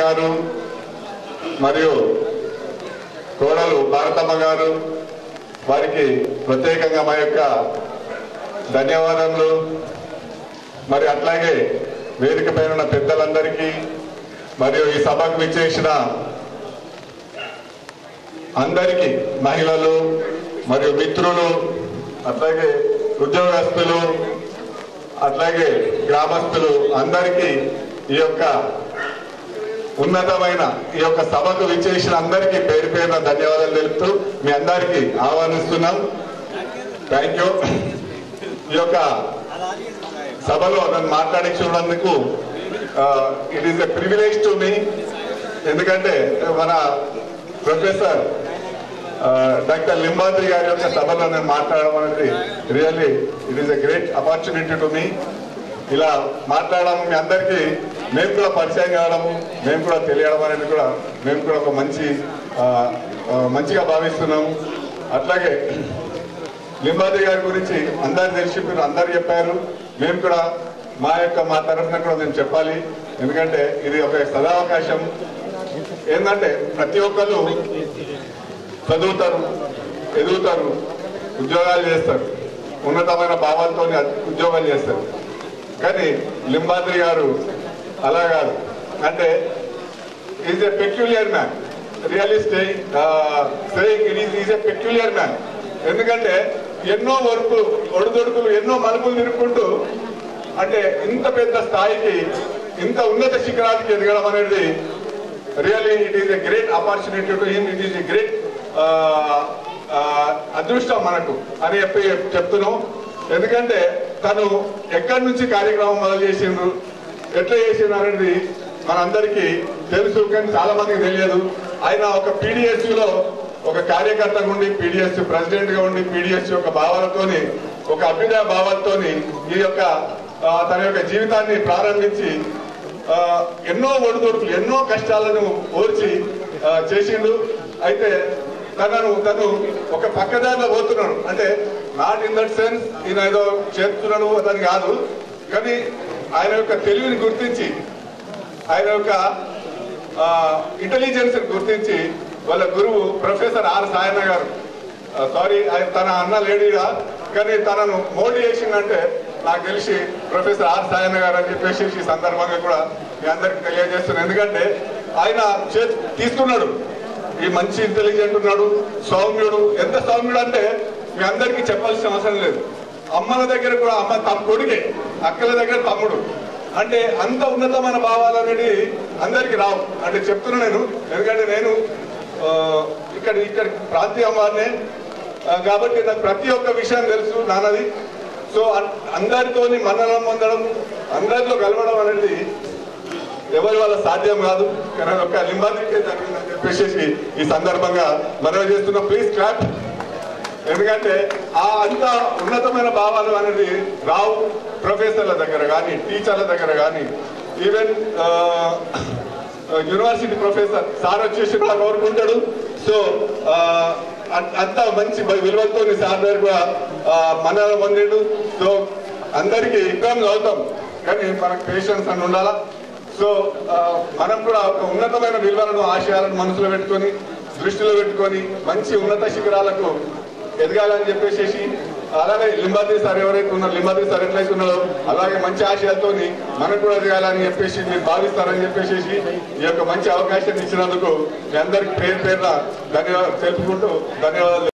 గారు మరియు కోడలు భారతమ్మ గారు వారికి ప్రత్యేకంగా మా యొక్క ధన్యవాదములు మరి అట్లాగే వేదిక పైన ఉన్న పెద్దలందరికీ మరియు ఈ సభకు విచ్చేసిన అందరికీ మహిళలు మరియు మిత్రులు అట్లాగే ఉద్యోగస్తులు అట్లాగే గ్రామస్తులు అందరికీ ఈ యొక్క ఉన్నతమైన ఈ యొక్క సభకు విచ్చేసిన అందరికీ పేరు పేరున ధన్యవాదాలు తెలుపుతూ మీ అందరికీ ఆహ్వానిస్తున్నాం థ్యాంక్ యూ ఈ యొక్క సభలో నన్ను మాట్లాడించినందుకు it is a privilege to me ఎందుకంటే మన ప్రొఫెసర్ డాక్టర్ లింబాద్రి గారి యొక్క సభలో నేను మాట్లాడడం అనేది really it is a great opportunity to me ఇలా మాట్లాడడం మీ అందరికీ మేము కూడా పరిచయం కావడము మేము కూడా తెలియడం అనేది కూడా మేము కూడా ఒక మంచి ఆ, ఆ, మంచిగా భావిస్తున్నాము అట్లాగే లింబాద్రి గారి గురించి అందరు తెలిసి మీరు అందరు చెప్పారు మేము కూడా మా యొక్క మా తరఫున కూడా మేము చెప్పాలి ఎందుకంటే ఇది ఒక సదావకాశం ఏంటంటే ప్రతి ఒక్కరు చదువుతారు ఎదుగుతారు ఉద్యోగాలు చేస్తారు ఉన్నతమైన భావాలతో ఉద్యోగాలు చేస్తారు కానీ లింబాద్రి గారు అలా కాదు అంటే is a peculiar man really staying staying it is is a peculiar man ఎందుకంటే ఎన్నో వర్కులు ఒడిదొడుకులు ఎన్నో మలుపులు తిరుక్కుంటూ అంటే ఇంత పెద్ద స్థాయికి ఇంత ఉన్నత శిఖరానికి ఎదగడం అనేది really it is a great opportunity to him it is a great అదృష్టం మనకు అని చెప్పి చెప్తున్నాం ఎందుకంటే తను ఎక్కడి నుంచి కార్యక్రమం మొదలు చేసిండ్రు ఎట్లా చేసిండ్రు అనేది మనందరికీ తెలుసు కానీ చాలా మందికి తెలియదు ఆయన ఒక PDSU లో ఒక కార్యకర్తగా ఉండి పీడిఎస్ ప్రెసిడెంట్ గా ఉండి పీడిఎస్ యొక్క భావాలతోని ఒక అభ్యుదయ భావాలతోని ఈ యొక్క ఆ, తన యొక్క జీవితాన్ని ప్రారంభించి ఆ, ఎన్నో ఒడిదొడుకులు ఎన్నో కష్టాలను ఓర్చి ఆ, చేసిండు అయితే తనను తను ఒక పక్కదారిలో పోతున్నాడు అంటే నాట్ ఇన్ దట్ సెన్స్ ఈయన ఏదో చేస్తున్నాడు అతని కాదు కానీ ఆయన యొక్క తెలివిని గుర్తించి ఆయన యొక్క ఇంటెలిజెన్స్ గుర్తించి వాళ్ళ గురువు ప్రొఫెసర్ ఆర్ సాయన్న గారు సారీ తన అన్న లేడీగా కానీ తనను మోడీ చేసిందంటే నాకు తెలిసి ప్రొఫెసర్ ఆర్ సాయన్న గారు అని చెప్పేసి ఈ సందర్భంగా కూడా మీ అందరికి తెలియజేస్తున్నాను ఎందుకంటే ఆయన చే తీసుకున్నాడు ఈ మంచి ఇంటెలిజెంట్ ఉన్నాడు సౌమ్యుడు ఎంత సౌమ్యుడు అంటే మీ అందరికీ చెప్పాల్సిన అవసరం లేదు అమ్మల దగ్గర కూడా అమ్మ తమ కొడుకే అక్కల దగ్గర తమ్ముడు అంటే అంత ఉన్నతమైన భావాలు అనేది అందరికి రావు అంటే చెప్తున్నా నేను ఎందుకంటే నేను ఆ, ఇక్కడ ఇక్కడ ప్రాంతీయ అమ్మానే కాబట్టి నాకు ప్రతి ఒక్క విషయం తెలుసు నాన్నది సో అన్- అందరితోని మన్ననం పొందడం అందరితో కలవడం అనేది ఎవరి వల్ల సాధ్యం కాదు కానీ అది ఒక లింబాదికే జరిగిందని చెప్పేసి ఈ సందర్భంగా మనవి చేస్తున్న ప్లీజ్ క్లాప్ ఎందుకంటే ఆ అంత ఉన్నతమైన భావాలు అనేది రావు ప్రొఫెసర్ల దగ్గర కానీ టీచర్ల దగ్గర కానీ ఈవెన్ యూనివర్సిటీ ప్రొఫెసర్ సార్ వచ్చేసి కూడా కోరుకుంటాడు సో ఆ, అం- అంత మంచి విలువలతో సార్ దగ్గర కూడా ఆ, మన్నన పొందిండు సో అందరికీ ఎగ్జామ్స్ అవుతాం కానీ మనకు పేషెన్స్ అని ఉండాలా సో ఆ, మనం కూడా ఒక ఉన్నతమైన విలువలను ఆశయాలను మనసులో పెట్టుకొని దృష్టిలో పెట్టుకొని మంచి ఉన్నత శిఖరాలకు ఎదగాలని చెప్పేసి అలాగే లింబాద్రి సార్ ఎవరైతే ఉన్నారో లింబాద్రి సార్ ఎట్లయితే ఉన్నారో అలాగే మంచి ఆశయాలతోని మనకు కూడా ఎదగాలని చెప్పేసి మీరు భావిస్తారని చెప్పేసి ఈ యొక్క మంచి అవకాశాన్ని ఇచ్చినందుకు మీ అందరికి పేరు పేరున ధన్యవాదాలు తెలుపుకుంటూ ధన్యవాదాలు